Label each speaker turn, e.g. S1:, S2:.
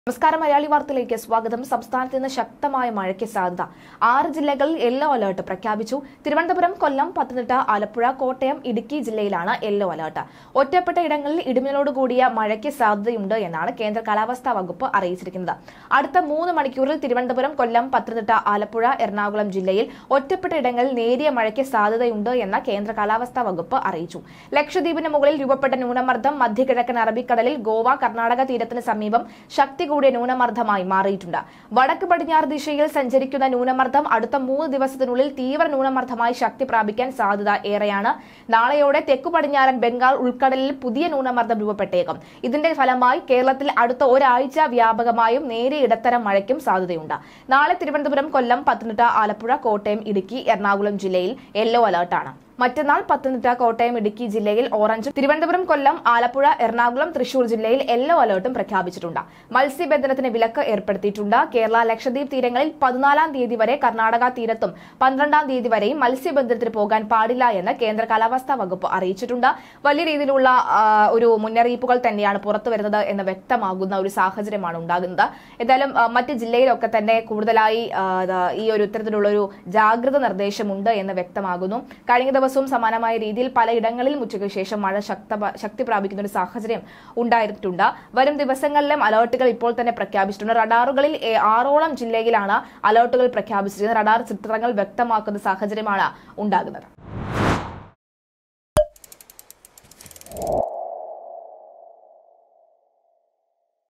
S1: നമസ്കാരം മലയാളി വാർത്തയിലേക്ക് സ്വാഗതം സംസ്ഥാനത്ത് ഇന്ന് ശക്തമായ മഴയ്ക്ക് സാധ്യത ആറ് ജില്ലകളിൽ യെല്ലോ അലർട്ട് പ്രഖ്യാപിച്ചു തിരുവനന്തപുരം കൊല്ലം പത്തനംതിട്ട ആലപ്പുഴ കോട്ടയം ഇടുക്കി ജില്ലയിലാണ് യെല്ലോ അലർട്ട് ഒറ്റപ്പെട്ട ഇടങ്ങളിൽ ഇടിമിന്നലോട് കൂടിയ മഴയ്ക്ക് സാധ്യതയുണ്ട് എന്നാണ് കേന്ദ്ര കാലാവസ്ഥാ വകുപ്പ് അറിയിച്ചിരിക്കുന്നത് അടുത്ത മൂന്ന് മണിക്കൂറിൽ തിരുവനന്തപുരം കൊല്ലം പത്തനംതിട്ട ആലപ്പുഴ എറണാകുളം ജില്ലയിൽ ഒറ്റപ്പെട്ട ഇടങ്ങളിൽ നേരിയ മഴയ്ക്ക് സാധ്യതയുണ്ട് എന്ന കേന്ദ്ര കാലാവസ്ഥാ വകുപ്പ് അറിയിച്ചു ലക്ഷദ്വീപിന് മുകളിൽ രൂപപ്പെട്ട ന്യൂനമർദ്ദം മധ്യകിഴക്കൻ അറബിക്കടലിൽ ഗോവ കർണാടക തീരത്തിന് സമീപം ശക്തി കൂടിയ ന്യൂനമർദ്ദമായി മാറിയിട്ടുണ്ട് വടക്ക് പടിഞ്ഞാറ് ദിശയിൽ സഞ്ചരിക്കുന്ന ന്യൂനമർദ്ദം അടുത്ത മൂന്ന് ദിവസത്തിനുള്ളിൽ തീവ്ര ന്യൂനമർദ്ദമായി ശക്തി പ്രാപിക്കാൻ സാധ്യത ഏറെയാണ് നാളെയോടെ തെക്കു പടിഞ്ഞാറൻ ബംഗാൾ ഉൾക്കടലിൽ പുതിയ ന്യൂനമർദ്ദം രൂപപ്പെട്ടേക്കും ഇതിന്റെ ഫലമായി കേരളത്തിൽ അടുത്ത ഒരാഴ്ച വ്യാപകമായും നേരിയ ഇടത്തരം മഴയ്ക്കും സാധ്യതയുണ്ട് നാളെ തിരുവനന്തപുരം കൊല്ലം പത്തനംതിട്ട ആലപ്പുഴ കോട്ടയം ഇടുക്കി എറണാകുളം ജില്ലയിൽ യെല്ലോ അലർട്ടാണ് മറ്റന്നാൾ പത്തനംതിട്ട കോട്ടയം ഇടുക്കി ജില്ലയിൽ ഓറഞ്ചും തിരുവനന്തപുരം കൊല്ലം ആലപ്പുഴ എറണാകുളം തൃശൂർ ജില്ലയിൽ യെല്ലോ അലർട്ടും പ്രഖ്യാപിച്ചിട്ടുണ്ട് മത്സ്യബന്ധനത്തിന് വിലക്ക് ഏർപ്പെടുത്തിയിട്ടുണ്ട് കേരള ലക്ഷദ്വീപ് തീരങ്ങളിൽ പതിനാലാം തീയതി വരെ കർണാടക തീരത്തും പന്ത്രണ്ടാം തീയതി വരെയും മത്സ്യബന്ധനത്തിന് പോകാൻ പാടില്ല എന്ന് കേന്ദ്ര കാലാവസ്ഥാ വകുപ്പ് അറിയിച്ചിട്ടുണ്ട് വലിയ രീതിയിലുള്ള ആ, ഒരു മുന്നറിയിപ്പുകൾ തന്നെയാണ് പുറത്തു വരുന്നത് എന്ന് വ്യക്തമാകുന്ന ഒരു സാഹചര്യമാണ് ഉണ്ടാകുന്നത് എന്തായാലും ആ, മറ്റ് ജില്ലയിലൊക്കെ തന്നെ കൂടുതലായി ആ, ദാ ഈ ഒരു ഇത്തരത്തിലുള്ള ഒരു ജാഗ്രത നിർദ്ദേശമുണ്ട് എന്ന് വ്യക്തമാകുന്നു കഴിഞ്ഞ ദിവസവും സമാനമായ രീതിയിൽ പലയിടങ്ങളിലും ഉച്ചയ്ക്ക് ശേഷം മഴ ശക്ത ശക്തി പ്രാപിക്കുന്ന ഒരു സാഹചര്യം ഉണ്ടായിട്ടുണ്ട് വരും ദിവസങ്ങളിലും അലർട്ടുകൾ ഇപ്പോൾ തന്നെ പ്രഖ്യാപിച്ചിട്ടുണ്ട് റഡാറുകളിൽ ഏ, ആറോളം ജില്ലയിലാണ് അലർട്ടുകൾ പ്രഖ്യാപിച്ചിരിക്കുന്നത് റഡാർ ചിത്രങ്ങൾ വ്യക്തമാക്കുന്ന സാഹചര്യമാണ് ഉണ്ടാകുന്നത്